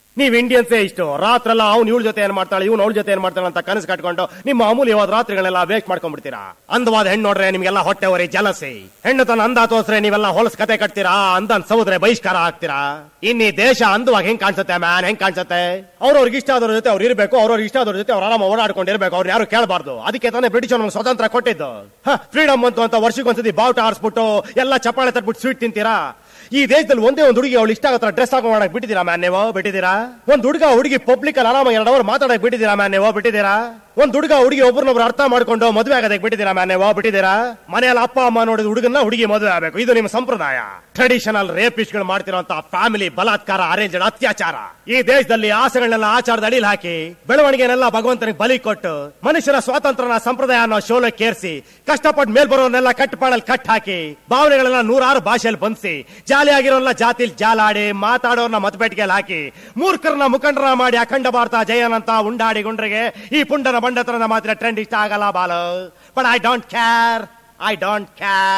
ನೀವ್ ಇಂಡಿಯನ್ಸೇ ಇಷ್ಟು ರಾತ್ರೆಲ್ಲ ಅವ್ನು ಇವಳ ಜೊತೆ ಏನ್ ಮಾಡ್ತಾಳೆ ಇವ್ನು ಅವಳ ಜೊತೆ ಏನ್ ಮಾಡ್ತಾಳೆ ಅಂತ ಕನಸು ಕಟ್ಕೊಂಡು ನಿಮ್ಮ ಅಮೂಲ್ಯವಾದ ರಾತ್ರಿಗಳೆಲ್ಲ ವೇಸ್ಟ್ ಮಾಡ್ಕೊಂಡ್ಬಿಡ್ತೀರಾ ಅಂದವಾದ ಹೆಣ್ಣು ನೋಡ್ರೆ ನಿಮ್ಗೆಲ್ಲ ಹೊಟ್ಟೆ ಹೊರಿ ಜಲಸಿ ಹೆಣ್ಣು ತನ್ನ ಅಂದ ತೋರ್ಸ್ರೆ ನೀವೆಲ್ಲ ಹೊಲಸ್ ಕತೆ ಕಟ್ತೀರಾ ಅಂದನ್ ಸೌದ್ರೆ ಬಹಿಷ್ಕಾರ ಆಗ್ತೀರಾ ಇನ್ನಿ ದೇಶ ಅಂದವಾಗಿ ಹೆಂಗ್ ಕಾಣಿಸುತ್ತೆ ಮ್ಯಾನ್ ಹೆಂಗ್ ಕಾಣಿಸುತ್ತೆ ಅವ್ರವ್ರಿಗೆ ಇಷ್ಟ ಆದವ್ರ ಜೊತೆ ಅವ್ರು ಇರಬೇಕು ಅವ್ರವ್ರಿಗೆ ಇಷ್ಟ ಆದವ್ರ ಜೊತೆ ಅವ್ರು ಆರಾಮ ಓಡಾಡ್ಕೊಂಡಿರ್ಬೇಕು ಅವ್ರು ಯಾರು ಕೇಳಬಾರ್ದು ಅದಕ್ಕೆ ತಾನೇ ಬ್ರಿಟಿಷ್ ನಮ್ಗೆ ಸ್ವತಂತ್ರ ಕೊಟ್ಟಿದ್ದು ಫ್ರೀಡಮ್ ಅಂತ ಅಂತ ವರ್ಷಕ್ಕೊಂದ್ಸತಿ ಬಾವುಟ ಆರಿಸ್ಬಿಟ್ಟು ಎಲ್ಲ ಚಪ್ಪಾಳೆ ತಟ್ಬಿಟ್ಟು ಸ್ವೀಟ್ ತಿಂತೀರಾ ಈ ದೇಶದಲ್ಲಿ ಒಂದೇ ಒಂದು ಹುಡುಗಿ ಅವಳು ಇಷ್ಟ ಆಗೋ ಡ್ರೆಸ್ ಹಾಕೋ ಮಾಡಕ್ ಬಿಟ್ಟಿದ್ದೀರಾ ಮ್ಯಾನ್ ನೀವು ಬಿಟ್ಟಿದ್ದೀರಾ ಒಂದ್ ಹುಡುಗ ಹುಡುಗಿ ಪಬ್ಲಿಕ್ ಅಲ್ಲಿ ಆರಾಮ ಎರಡು ಅವರ್ ಮಾತಾಡಕ್ ಬಿಟ್ಟಿದ್ದೀರಾ ಮ್ಯಾನ್ ನೀವು ಬಿಟ್ಟಿದ್ದೀರಾ ಒಂದ್ ಹುಡುಗ ಹುಡುಗಿ ಒಬ್ರನ್ನೊಬ್ರು ಅರ್ಥ ಮಾಡ್ಕೊಂಡು ಮದುವೆ ಆಗೋದಕ್ಕೆ ಬಿಟ್ಟಿದ್ದೀರಾ ಮ್ಯಾನ್ ನೀವು ಬಿಟ್ಟಿದ್ದೀರಾ ಮನೆಯಲ್ಲಿ ಅಪ್ಪ ಅಮ್ಮ ನೋಡಿದ ಹುಡುಗನ್ನ ಹುಡುಗಿ ಮದುವೆ ಆಗಬೇಕು ಇದು ನಿಮ್ಮ ಸಂಪ್ರದಾಯ ಟ್ರೆಡಿಷನಲ್ ರೇಪಿಸ್ಟ್ ಗಳು ಮಾಡ್ತಿರೋಂತ ಫ್ಯಾಮಿಲಿ ಬಲಾತ್ಕಾರ ಅರೇಂಜ್ಡ್ ಅತ್ಯಾಚಾರ ಈ ದೇಶದಲ್ಲಿ ಆಸೆಗಳನ್ನೆಲ್ಲ ಆಚಾರದ ಅಡಿಲ್ ಹಾಕಿ ಬೆಳವಣಿಗೆನೆಲ್ಲ ಭಗವಂತನಿಗೆ ಬಲಿ ಕೊಟ್ಟು ಮನುಷ್ಯರ ಸ್ವಾತಂತ್ರ್ಯನ ಸಂಪ್ರದಾಯ ಅನ್ನೋ ಶೋಲಕ್ಕೆ ಕೇರಿಸಿ ಕಷ್ಟಪಟ್ಟು ಮೇಲ್ ಬರೋರ್ನೆಲ್ಲ ಕಟ್ಟಪಾಡಲ್ಲಿ ಕಟ್ ಹಾಕಿ ಭಾವನೆಗಳೆಲ್ಲ ನೂರಾರು ಭಾಷೆಯಲ್ಲಿ ಬಂದಿಸಿ ಜಾಲಿಯಾಗಿರೋಲ್ಲ ಜಾತಿಲ್ ಜಾಲಾಡಿ ಮಾತಾಡೋರ್ನ ಮತಪೇಟಿಗೆಯಲ್ಲಿ ಹಾಕಿ ಮೂರ್ಖರನ್ನ ಮುಖಂಡರ ಮಾಡಿ ಅಖಂಡ ಭಾರತ ಜಯನಂತ ಉಂಡಾಡಿ ಗುಂಡ್ರಿಗೆ ಈ ಪುಂಡನ ಬಂಡತನದ ಮಾತ್ರ ಟ್ರೆಂಡ್ ಇಷ್ಟ ಆಗಲ್ಲ Balu but I don't care I don't care